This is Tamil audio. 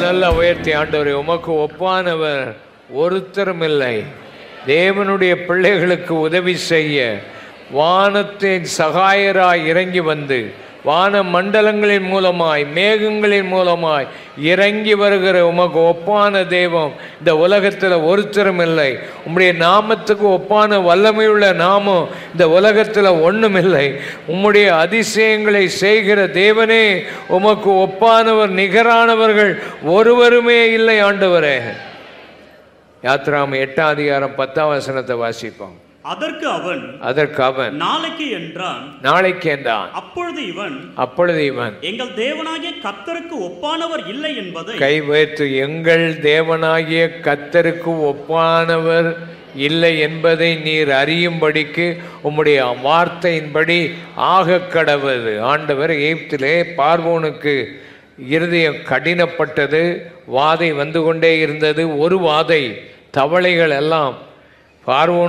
நல்ல உயர்த்தி ஆண்டவரே உமக்கு ஒப்பானவர் ஒருத்தரும் இல்லை தேவனுடைய பிள்ளைகளுக்கு உதவி செய்ய வானத்தின் சகாயராய் இறங்கி வந்து வான மண்டலங்களின் மூலமாய் மேகங்களின் மூலமாய் இறங்கி வருகிற உமக்கு ஒப்பான தெய்வம் இந்த உலகத்தில் ஒருத்தரும் இல்லை உம்முடைய நாமத்துக்கு ஒப்பான வல்லமையுள்ள நாமம் இந்த உலகத்தில் ஒன்றுமில்லை உம்முடைய அதிசயங்களை செய்கிற தேவனே உமக்கு ஒப்பானவர் நிகரானவர்கள் ஒருவருமே இல்லை ஆண்டவரே யாத்ராம எட்டாம் அதிகாரம் பத்தாம் வசனத்தை வாசிப்போம் அதற்கு அவன் அதற்கு அவன் நாளைக்கு என்றான் நாளைக்கு என்றான் அப்பொழுது இவன் அப்பொழுது இவன் எங்கள் தேவனாகிய கர்த்தருக்கு ஒப்பானவர் இல்லை என்பதை கை வைத்து எங்கள் தேவனாகிய கத்தருக்கு ஒப்பானவர் இல்லை என்பதை நீர் அறியும்படிக்கு உம்முடைய வார்த்தையின்படி ஆக கடவது ஆண்டவர் எகிப்திலே பார்வோனுக்கு இருதயம் கடினப்பட்டது வாதை வந்து கொண்டே இருந்தது ஒரு வாதை தவளைகள் எல்லாம் பார்வோன்